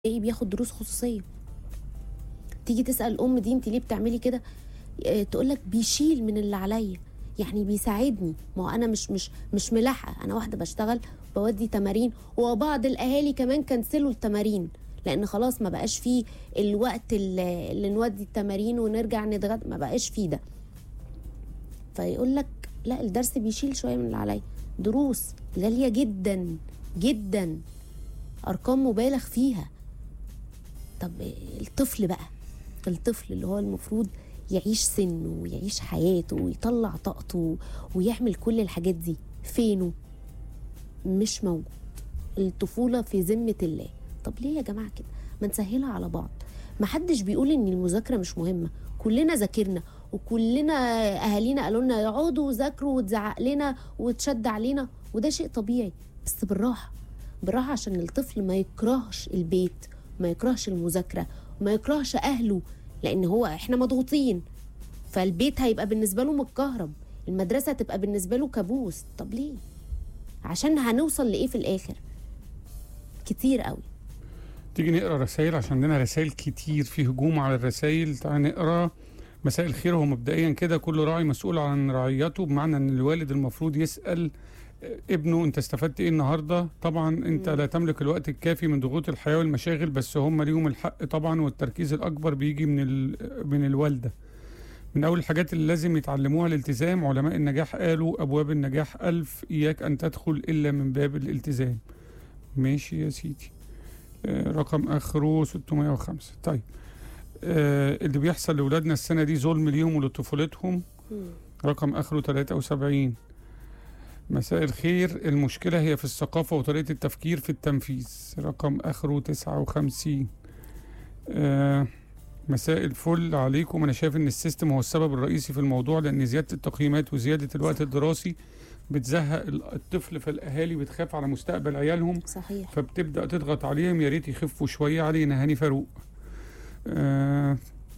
تلاقيه بياخد دروس خصوصيه تيجي تسال الام دي انت ليه بتعملي كده آه، تقول لك بيشيل من اللي عليا يعني بيساعدني ما هو انا مش مش مش ملاحقه انا واحده بشتغل بودي تمارين وبعض الاهالي كمان كنسلوا التمارين لان خلاص ما بقاش فيه الوقت اللي, اللي نودي التمارين ونرجع نتغدى ما بقاش فيه ده فيقول لك لا الدرس بيشيل شويه من اللي عليا دروس غاليه جدا جدا ارقام مبالغ فيها طب الطفل بقى الطفل اللي هو المفروض يعيش سنه ويعيش حياته ويطلع طاقته ويعمل كل الحاجات دي فينه مش موجود الطفولة في ذمة الله طب ليه يا جماعة كده ما نسهلها على بعض ما حدش بيقول ان المذاكرة مش مهمة كلنا ذاكرنا وكلنا اهالينا قالوا لنا اقعدوا ذاكروا وتزعق لنا وتشد علينا وده شيء طبيعي بس بالراحة بالراحة عشان الطفل ما يكرهش البيت ما يكرهش المذاكرة ما يكرهش أهله لأن هو إحنا مضغوطين فالبيت هيبقى بالنسبة له متكهرب المدرسة تبقى بالنسبة له كابوس طب ليه عشان هنوصل لإيه في الآخر كتير قوي تيجي نقرا رسائل عشان عندنا رسائل كتير في هجوم على الرسائل تعال نقرا مساء الخير هو مبدئيا كده كل راعي مسؤول عن رعيته بمعنى ان الوالد المفروض يسال ابنه انت استفدت ايه النهارده طبعا انت مم. لا تملك الوقت الكافي من ضغوط الحياه والمشاغل بس هم ليهم الحق طبعا والتركيز الاكبر بيجي من ال... من الوالده من اول الحاجات اللي لازم يتعلموها الالتزام علماء النجاح قالوا ابواب النجاح ألف اياك ان تدخل الا من باب الالتزام ماشي يا سيدي آه، رقم اخره 605 طيب آه، اللي بيحصل لاولادنا السنه دي ظلم ليهم ولطفولتهم رقم اخره 73 مساء الخير المشكلة هي في الثقافة وطريقة التفكير في التنفيذ رقم اخره 59 آه مساء الفل عليكم انا شايف ان السيستم هو السبب الرئيسي في الموضوع لان زيادة التقييمات وزيادة الوقت الدراسي بتزهق ال- الطفل فالاهالي بتخاف على مستقبل عيالهم صحيح فبتبدا تضغط عليهم يا ريت يخفوا شويه علينا هاني فاروق آه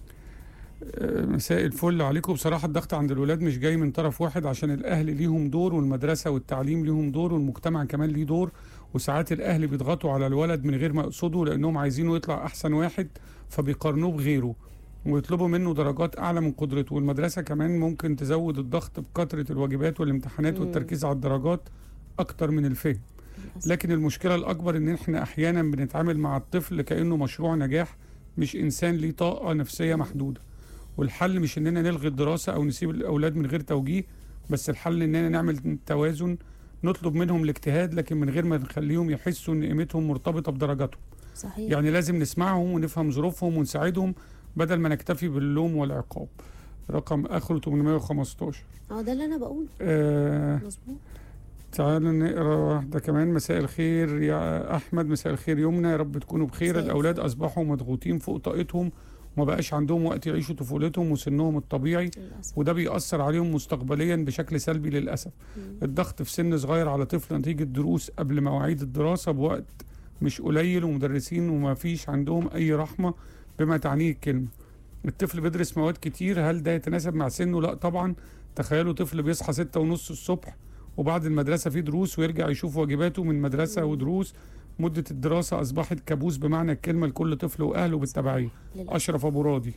آه، مساء الفل عليكم بصراحة الضغط عند الولاد مش جاي من طرف واحد عشان الأهل ليهم دور والمدرسة والتعليم ليهم دور والمجتمع كمان ليه دور وساعات الأهل بيضغطوا على الولد من غير ما يقصدوا لأنهم عايزينه يطلع أحسن واحد فبيقارنوه بغيره ويطلبوا منه درجات أعلى من قدرته والمدرسة كمان ممكن تزود الضغط بكثرة الواجبات والامتحانات مم. والتركيز على الدرجات أكتر من الفهم للأسف. لكن المشكلة الأكبر إن إحنا أحيانا بنتعامل مع الطفل كأنه مشروع نجاح مش إنسان ليه طاقة نفسية محدودة والحل مش إننا نلغي الدراسة أو نسيب الأولاد من غير توجيه بس الحل إننا نعمل توازن نطلب منهم الاجتهاد لكن من غير ما نخليهم يحسوا إن قيمتهم مرتبطة بدرجاتهم صحيح يعني لازم نسمعهم ونفهم ظروفهم ونساعدهم بدل ما نكتفي باللوم والعقاب رقم آخره 815 اه ده اللي انا بقوله آه مظبوط تعالوا نقرا واحدة كمان مساء الخير يا أحمد مساء الخير يمنى يا رب تكونوا بخير مساء الأولاد الخير. أصبحوا مضغوطين فوق طاقتهم وما بقاش عندهم وقت يعيشوا طفولتهم وسنهم الطبيعي للاسف وده بيأثر عليهم مستقبليا بشكل سلبي للأسف مم. الضغط في سن صغير على طفل نتيجة دروس قبل مواعيد الدراسة بوقت مش قليل ومدرسين وما فيش عندهم أي رحمة بما تعنيه الكلمة الطفل بيدرس مواد كتير هل ده يتناسب مع سنه؟ لا طبعا تخيلوا طفل بيصحى ستة ونص الصبح وبعد المدرسة فيه دروس ويرجع يشوف واجباته من مدرسة مم. ودروس مدة الدراسة أصبحت كابوس بمعنى الكلمة لكل طفل وأهله بالتبعية للأسف. أشرف أبو راضي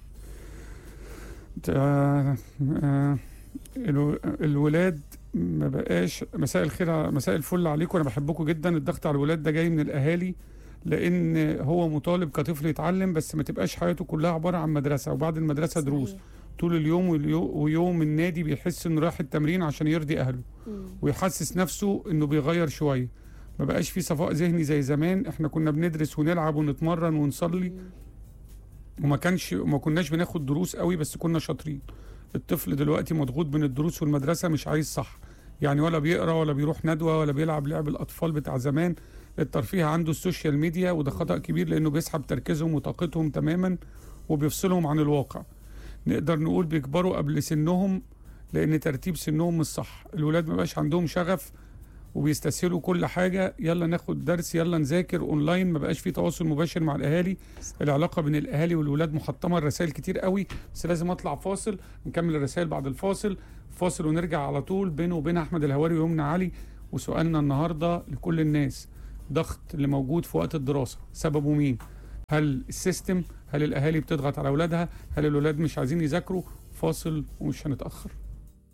تا- آه، الو- الولاد ما بقاش مساء الخير مساء الفل عليكم انا بحبكم جدا الضغط على الولاد ده جاي من الاهالي لان هو مطالب كطفل يتعلم بس ما تبقاش حياته كلها عباره عن مدرسه وبعد المدرسه دروس صحيح. طول اليوم واليو- ويوم النادي بيحس انه رايح التمرين عشان يرضي اهله مم. ويحسس نفسه انه بيغير شويه ما بقاش في صفاء ذهني زي زمان احنا كنا بندرس ونلعب ونتمرن ونصلي مم. وما كانش وما كناش بناخد دروس قوي بس كنا شاطرين الطفل دلوقتي مضغوط بين الدروس والمدرسه مش عايز صح يعني ولا بيقرا ولا بيروح ندوه ولا بيلعب لعب الاطفال بتاع زمان الترفيه عنده السوشيال ميديا وده خطا كبير لانه بيسحب تركيزهم وطاقتهم تماما وبيفصلهم عن الواقع نقدر نقول بيكبروا قبل سنهم لان ترتيب سنهم مش صح الولاد ما بقاش عندهم شغف وبيستسهلوا كل حاجه يلا ناخد درس يلا نذاكر اونلاين ما بقاش في تواصل مباشر مع الاهالي العلاقه بين الاهالي والولاد محطمه الرسائل كتير قوي بس لازم اطلع فاصل نكمل الرسائل بعد الفاصل فاصل ونرجع على طول بينه وبين احمد الهواري ويمنى علي وسؤالنا النهارده لكل الناس ضغط اللي موجود في وقت الدراسه سببه مين هل السيستم هل الاهالي بتضغط على اولادها هل الاولاد مش عايزين يذاكروا فاصل ومش هنتاخر